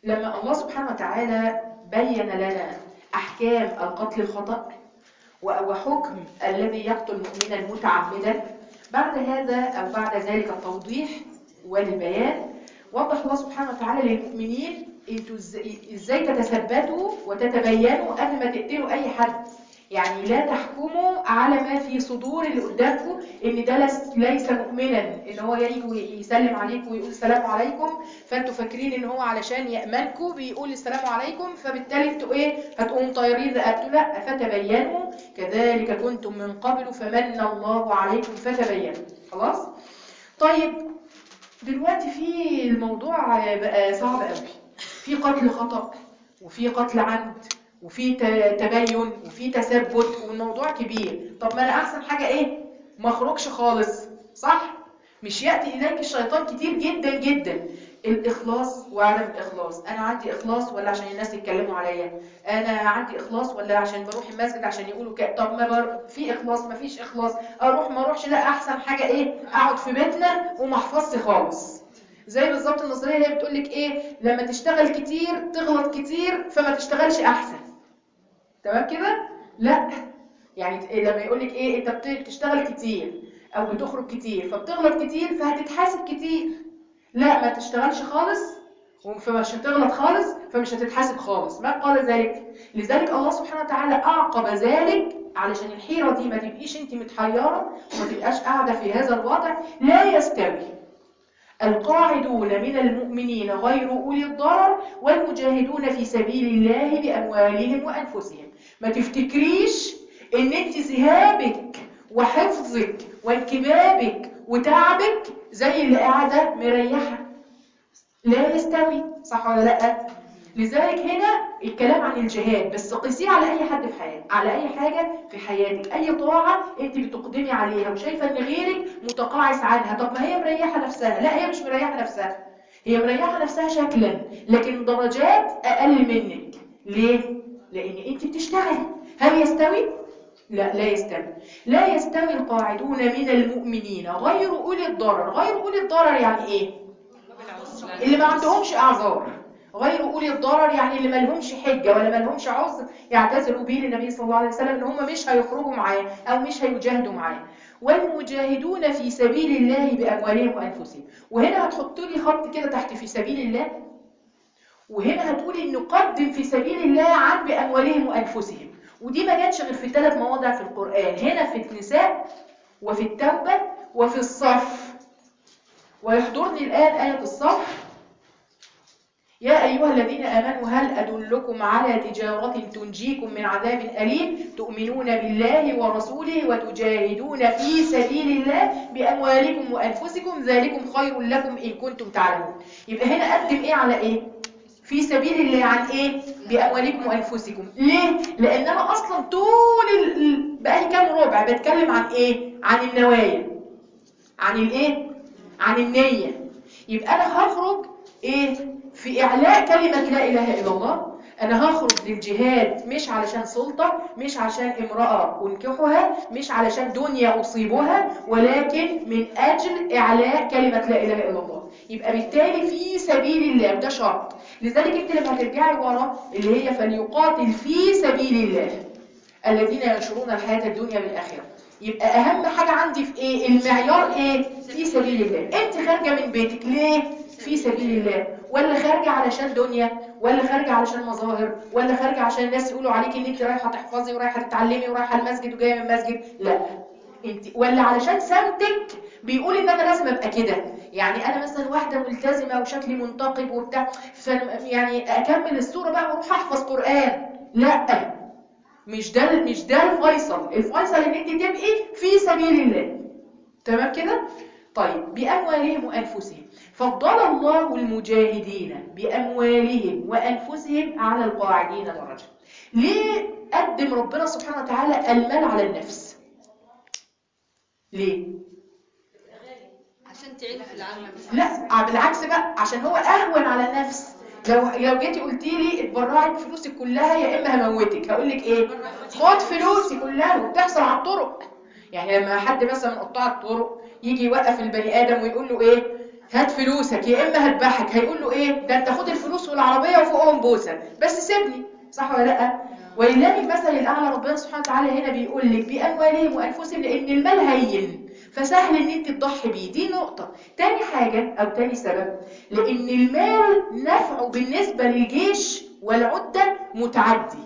لما الله سبحانه وتعالى بين لنا أحكام القتل الخطأ وحكم الذي يقتل مؤمنا متعمدا بعد هذا أو بعد ذلك التوضيح والبيان وضح الله سبحانه وتعالى للمؤمنين انتوا ازاي تتثبتوا وتتبينوا قبل ما تقتلوا اي حد يعني لا تحكموا على ما في صدور اللي قدامكم ان ده ليس مؤمنا ان هو يجي يسلم عليكم ويقول السلام عليكم فانتوا فاكرين ان هو علشان يامنكم بيقول السلام عليكم فبالتالي انتوا ايه هتقوموا طايرين رقبته لا فتبينوا كذلك كنتم من قبل فمن الله عليكم فتبينوا خلاص طيب دلوقتي في الموضوع بقى صعب قوي في قتل خطأ وفي قتل عمد وفي تبين وفي تثبت والموضوع كبير طب ما انا احسن حاجة ايه ما اخرجش خالص صح مش يأتي إليك الشيطان كتير جدا جدا الإخلاص وعدم الإخلاص أنا عندي إخلاص ولا عشان الناس يتكلموا عليا أنا عندي إخلاص ولا عشان بروح المسجد عشان يقولوا ك... طب ما بر... في إخلاص ما فيش إخلاص أروح ما أروحش لا أحسن حاجة إيه أقعد في بيتنا وما احفظش خالص زي بالظبط النظرية اللي هي بتقول لك إيه لما تشتغل كتير تغلط كتير فما تشتغلش أحسن تمام كده لا يعني لما يقول لك إيه أنت بتشتغل كتير او بتخرج كتير فبتغلط كتير فهتتحاسب كتير لا ما تشتغلش خالص فمش هتغلط خالص فمش هتتحاسب خالص ما قال ذلك لذلك الله سبحانه وتعالى اعقب ذلك علشان الحيرة دي ما تبقيش انت متحيرة وما تبقاش قاعدة في هذا الوضع لا يستوي القاعدون من المؤمنين غير أولي الضرر والمجاهدون في سبيل الله بأموالهم وأنفسهم ما تفتكريش ان انت ذهابك وحفظك وانكبابك وتعبك زي اللي قاعدة مريحة لا يستوي صح ولا لا لذلك هنا الكلام عن الجهاد بس قيسيه على اي حد في حياتك على اي حاجة في حياتك اي طاعة انت بتقدمي عليها وشايفة ان غيرك متقاعس عنها طب ما هي مريحة نفسها لا هي مش مريحة نفسها هي مريحة نفسها شكلا لكن درجات اقل منك ليه لان انت بتشتغلي هل يستوي لا لا يستوي لا يستوي القاعدون من المؤمنين غير أولي الضرر غير أولي الضرر يعني إيه اللي ما عندهمش أعذار غير أولي الضرر يعني اللي ما لهمش حجة ولا ما لهمش عذر يعتذروا به للنبي صلى الله عليه وسلم ان هم مش هيخرجوا معاه أو مش هيجاهدوا معاه والمجاهدون في سبيل الله بأموالهم وأنفسهم وهنا هتحط لي خط كده تحت في سبيل الله وهنا هتقولي إن نقدم في سبيل الله عن بأموالهم وأنفسهم ودي ما جاتش غير في ثلاث مواضع في القرآن هنا في النساء وفي التوبة وفي الصف ويحضرني الآن آية الصف يا أيها الذين آمنوا هل أدلكم على تجارة تنجيكم من عذاب أليم تؤمنون بالله ورسوله وتجاهدون في سبيل الله بأموالكم وأنفسكم ذلكم خير لكم إن كنتم تعلمون يبقى هنا قدم إيه على إيه في سبيل الله عن ايه باموالكم وانفسكم ليه لان انا اصلا طول ال... بقالي كام ربع بتكلم عن ايه عن النوايا عن الايه عن النيه يبقى انا هخرج ايه في اعلاء كلمه لا اله الا الله انا هخرج للجهاد مش علشان سلطه مش عشان امراه انكحها مش علشان دنيا اصيبها ولكن من اجل اعلاء كلمه لا اله الا الله يبقى بالتالي في سبيل الله وده شرط لذلك انت لما هترجعي ورا اللي هي فليقاتل في سبيل الله الذين ينشرون الحياة الدنيا بالآخرة يبقى أهم حاجة عندي في إيه المعيار إيه في سبيل الله أنت خارجة من بيتك ليه في سبيل الله ولا خارجة علشان دنيا ولا خارجة علشان مظاهر ولا خارجة عشان الناس يقولوا عليك ان انت رايحة تحفظي ورايحة تتعلمي ورايحة المسجد وجاية من المسجد لا انت ولا علشان سمتك بيقول ان انا لازم ابقى كده يعني انا مثلا واحده ملتزمه وشكلي منتقب وبتاع يعني اكمل الصوره بقى واروح احفظ قران لا مش ده مش ده الفيصل الفيصل ان انت تبقي في سبيل الله تمام كده طيب باموالهم وانفسهم فضل الله المجاهدين باموالهم وانفسهم على القاعدين درجه ليه قدم ربنا سبحانه وتعالى المال على النفس ليه عشان تعين في العالم لا بالعكس بقى عشان هو اهون على النفس لو لو جيتي قلتي لي اتبرعي بفلوسك كلها يا اما هموتك هقول لك ايه خد فلوسي كلها وبتحصل على الطرق يعني لما حد مثلا من قطاع الطرق يجي يوقف البني ادم ويقول له ايه هات فلوسك يا اما هذبحك هيقول له ايه ده انت خد الفلوس والعربيه وفوقهم بوسه بس سيبني صح ولا لا ولله المثل الاعلى ربنا سبحانه وتعالى هنا بيقول لك باموالهم وانفسهم لان المال هين فسهل ان انت تضحي بيه دي نقطه تاني حاجه او تاني سبب لان المال نفعه بالنسبه للجيش والعده متعدي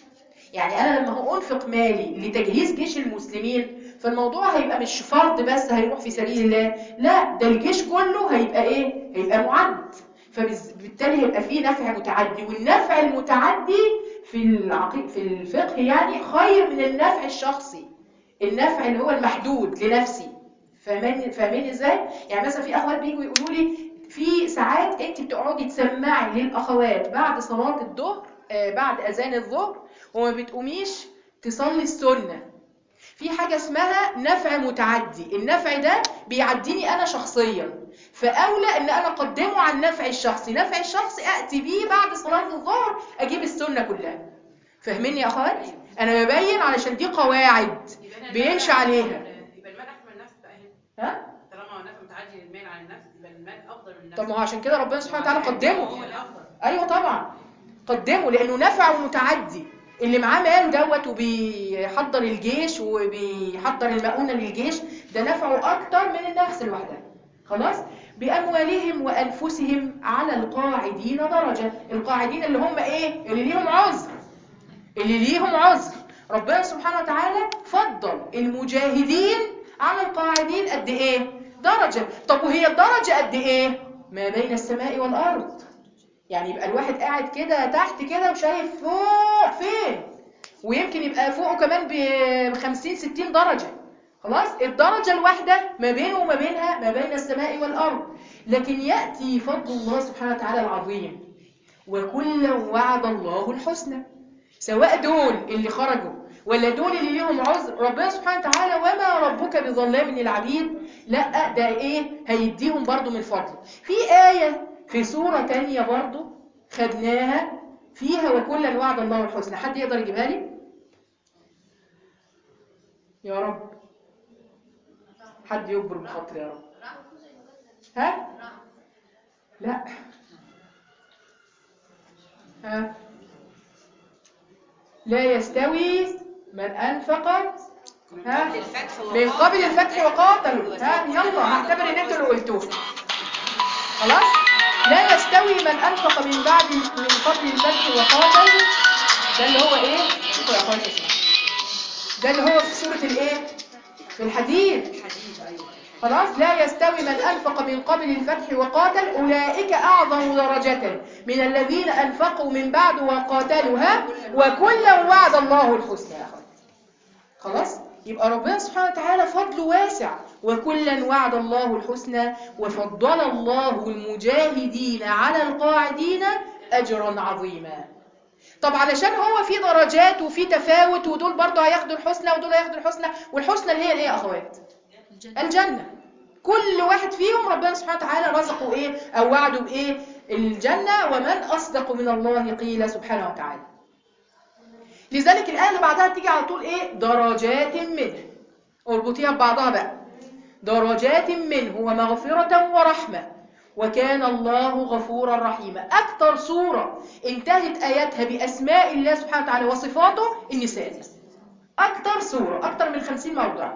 يعني انا لما هو انفق مالي لتجهيز جيش المسلمين فالموضوع هيبقى مش فرد بس هيروح في سبيل الله لا ده الجيش كله هيبقى ايه هيبقى معد فبالتالي هيبقى فيه نفع متعدي والنفع المتعدي في العقيد في الفقه يعني خير من النفع الشخصي النفع اللي هو المحدود لنفسي فاهمين فاهمين ازاي يعني مثلا في اخوات بيجوا يقولوا لي في ساعات انت بتقعدي تسمعي للاخوات بعد صلاه الظهر آه بعد اذان الظهر وما بتقوميش تصلي السنه في حاجة اسمها نفع متعدي النفع ده بيعديني أنا شخصيا فأولى أن أنا أقدمه عن النفع الشخصي نفع الشخصي أأتي بيه بعد صلاة الظهر أجيب السنة كلها فاهميني يا أخوات؟ أنا ببين علشان دي قواعد بيمشي عليها يبقى المال احسن من النفس بقى هنا ها؟ طالما هو نفع متعدي للمال عن النفس يبقى المال افضل من النفس طب ما هو عشان كده ربنا سبحانه وتعالى هو قدمه الافضل أيوة طبعا قدمه لأنه نفع متعدي اللي معاه مال دوت وبيحضر الجيش وبيحضر المؤونة للجيش ده نفعه أكتر من النفس لوحدها خلاص بأموالهم وأنفسهم على القاعدين درجة القاعدين اللي هم إيه اللي ليهم عذر اللي ليهم عذر ربنا سبحانه وتعالى فضل المجاهدين على القاعدين قد إيه درجة طب وهي الدرجة قد إيه ما بين السماء والأرض يعني يبقى الواحد قاعد كده تحت كده وشايف فوق فين ويمكن يبقى فوقه كمان ب 50 60 درجة خلاص الدرجة الواحدة ما بينه وما بينها ما بين السماء والأرض لكن يأتي فضل الله سبحانه وتعالى العظيم وكلا وعد الله الحسنى سواء دول اللي خرجوا ولا دول اللي ليهم عذر ربنا سبحانه وتعالى وما ربك بظلام للعبيد لا ده ايه هيديهم برضو من فضله في آية في سورة تانية برضو خدناها فيها وكلا وعد الله الحسنى حد يقدر يجيبها لي يا رب حد يكبر بخاطر يا رب ها لا ها لا يستوي من أنفق ها من قبل الفتح وقاتلوا ها يلا هعتبر ان انتوا اللي قلتوه خلاص لا يستوي من أنفق من بعد من قبل الفتح وقاتل ده اللي هو ايه شوفوا يا اخواتي اسمعوا ده اللي هو في سورة الايه في الحديد خلاص لا يستوي من أنفق من قبل الفتح وقاتل أولئك أعظم درجة من الذين أنفقوا من بعد وقاتلوا ها وكلا وعد الله الحسنى يا أخواتي خلاص يبقى ربنا سبحانه وتعالى فضله واسع وكلا وعد الله الحسنى وفضل الله المجاهدين على القاعدين أجرا عظيما طب علشان هو في درجات وفي تفاوت ودول برضه هياخدوا الحسنى ودول هياخدوا الحسنى والحسنى اللي هي الايه يا اخوات الجنة كل واحد فيهم ربنا سبحانه وتعالى رزقه ايه او وعده بايه الجنة ومن اصدق من الله قيل سبحانه وتعالى لذلك الآية اللي بعدها تيجي على طول ايه درجات منه اربطيها ببعضها بقى درجات منه ومغفرة ورحمة وكان الله غفورا رحيما أكثر سورة انتهت آياتها بأسماء الله سبحانه وتعالى وصفاته النساء أكثر سورة أكثر من خمسين موضوع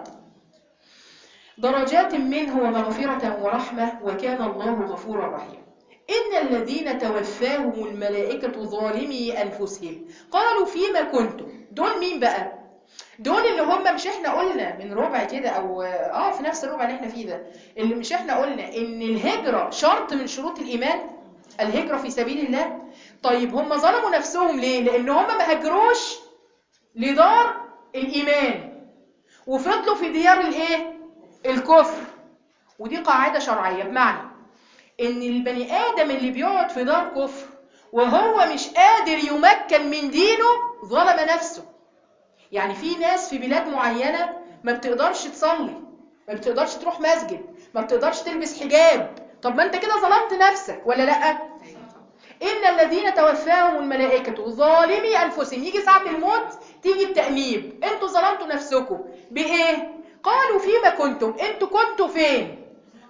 درجات منه ومغفرة ورحمة وكان الله غفورا رحيما إن الذين توفاهم الملائكة ظالمي أنفسهم قالوا فيما كنتم دول مين بقى دول اللي هم مش احنا قلنا من ربع كده او اه في نفس الربع اللي احنا فيه ده اللي مش احنا قلنا ان الهجرة شرط من شروط الايمان الهجرة في سبيل الله طيب هم ظلموا نفسهم ليه لان هم ما هاجروش لدار الايمان وفضلوا في ديار الايه الكفر ودي قاعدة شرعية بمعنى ان البني ادم اللي بيقعد في دار كفر وهو مش قادر يمكن من دينه ظلم نفسه يعني في ناس في بلاد معينة ما بتقدرش تصلي ما بتقدرش تروح مسجد ما بتقدرش تلبس حجاب طب ما انت كده ظلمت نفسك ولا لا إن الذين توفاهم الملائكة ظالمي أنفسهم يجي ساعة الموت تيجي التأنيب انتوا ظلمتوا نفسكم بإيه؟ قالوا فيما كنتم انتوا كنتوا فين؟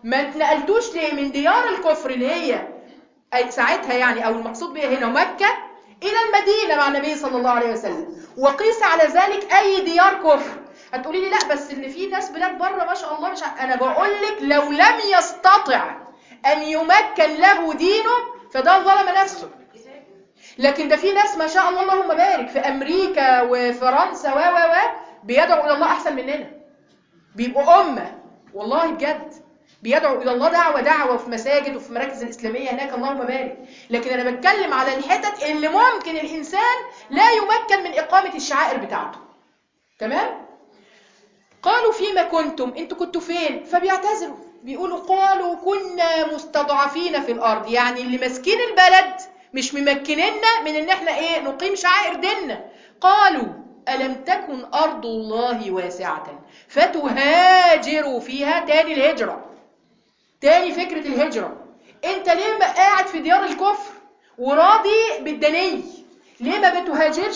ما اتنقلتوش ليه من ديار الكفر اللي هي أي ساعتها يعني او المقصود بها هنا مكة الى المدينة مع النبي صلى الله عليه وسلم وقيس على ذلك اي ديار كفر هتقولي لي لا بس ان في ناس بلاد بره ما شاء الله مش ع... انا بقول لك لو لم يستطع ان يمكن له دينه فده ظلم نفسه لكن ده في ناس ما شاء الله اللهم بارك في امريكا وفرنسا و و و بيدعوا الى الله احسن مننا بيبقوا امه والله بجد بيدعوا الى الله دعوه دعوه في مساجد وفي مراكز الاسلاميه هناك اللهم بارك لكن انا بتكلم على الحتت اللي ممكن الانسان لا يمكن من اقامه الشعائر بتاعته تمام قالوا فيما كنتم انتوا كنتوا فين فبيعتذروا بيقولوا قالوا كنا مستضعفين في الارض يعني اللي ماسكين البلد مش ممكننا من ان احنا ايه نقيم شعائر ديننا قالوا ألم تكن أرض الله واسعة فتهاجروا فيها تاني الهجرة تاني فكرة الهجرة انت ليه ما قاعد في ديار الكفر وراضي بالدني ليه ما بتهاجرش